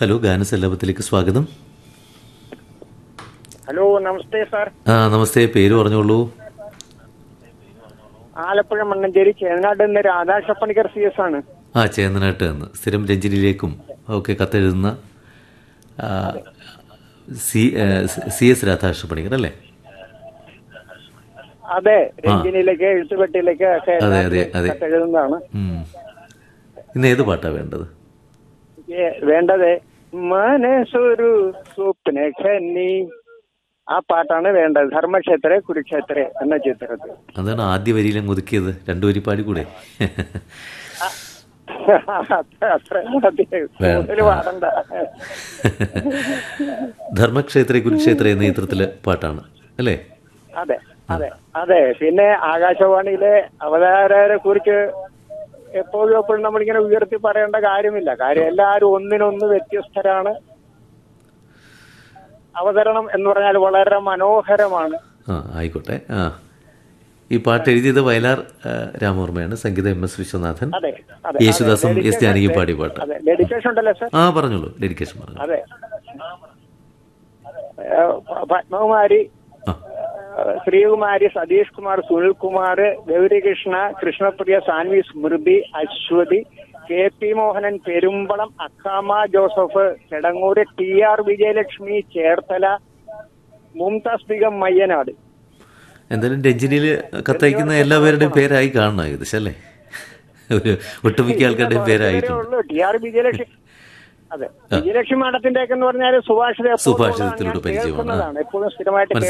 Hello ഗാനസല്ലാപത്തിലേക്ക് സ്വാഗതം hello നമസ്തേ sir ആ നമസ്തേ പേര് പറഞ്ഞോളൂ ആലപ്പുഴ മണ്ണഞ്ചേരി ചേനാട് എന്ന രാധാകൃഷ്ണപ്പണിക്കർ സി എസ് ആണ് ആ ചേന്നനാട്ട് എന്ന് സ്ഥിരം രഞ്ജിനിയിലേക്കും ഒക്കെ കത്തെഴുതുന്ന ആ, സി ആ, സി എസ് രാധാകൃഷ്ണ പണിക്കർ അല്ലേ അതെ രഞ്ജിനിയിലേക്ക് എഴുത്തുപെട്ടിയിലേക്ക് ഒക്കെ അതെ, അതെ, അതെ. എഴുതുന്നതാണ് ഉം. ഇന്ന് ഏത് പാട്ടാ വേണ്ടത് എനിക്ക് വേണ്ടത് മനസ്സൊരു സ്വപ്ന ഖനി ആ പാട്ടാണ് വേണ്ടത് ധർമ്മക്ഷേത്ര കുരുക്ഷേത്ര എന്ന ചിത്രത്തിൽ അതാണ് ആദ്യ വരിയിലും ഒതുക്കിയത് രണ്ടു വരി പാടിക്കൂടെ അത്ര മതി. കൂടുതൽ പാടണ്ട ധർമ്മക്ഷേത്ര കുരുക്ഷേത്ര എന്ന ചിത്രത്തിലെ പാട്ടാണ് അല്ലേ അതെ അതെ അതെ പിന്നെ ആകാശവാണിയിലെ അവതാരകരെ കുറിച്ച് എപ്പോഴും എപ്പോഴും നമ്മളിങ്ങനെ ഉയർത്തി പറയേണ്ട കാര്യമില്ല കാര്യം എല്ലാവരും ഒന്നിനൊന്ന് വ്യത്യസ്തരാണ് അവതരണം എന്ന് പറഞ്ഞാൽ വളരെ മനോഹരമാണ് ആ ആയിക്കോട്ടെ ആ ഈ പാട്ട് എഴുതിയത് വയലാർ ആ, രാമവർമ്മയാണ് സംഗീതം എം എസ് വിശ്വനാഥൻ അതെ അതെ യേശുദാസും എസ് ജാനകിയും പാടിയ പാട്ട് അതെ ഡെഡിക്കേഷൻ ഉണ്ടല്ലോ സർ ആ പറഞ്ഞോളൂ ഡെഡിക്കേഷൻ പറഞ്ഞു അതെ ഏഹ് പത്മകുമാരി ആ ഏഹ് Sreekumari Satheesh Kumar Sunil Kumar Gaurikrishna Krishnapriya Saanvi Smriti Aswathi K P Mohanan Perumbalam Accamma Joseph Kidangoor T R Vijayalakshmi Cherthala Mumtaz Begum Mayyanad എന്തായാലും രഞ്ജിനിയിൽ കത്തയക്കുന്ന എല്ലാവരുടെയും പേരായി കാണണം ഏകദേശം അല്ലേ ഒരു ഒട്ടുമിക്ക ആൾക്കാരുടെയും പേരായിട്ടുണ്ട് ടി ആർ വിജയലക്ഷ്മി അതെ വിജയലക്ഷ്മി മാഡത്തിന്റെ ഒക്കെ എന്ന് പറഞ്ഞാൽ സുഭാഷിത സുഭാഷിതത്തിലൂടെ പരിചയമാണ്. എപ്പോഴും സ്ഥിരമായിട്ട്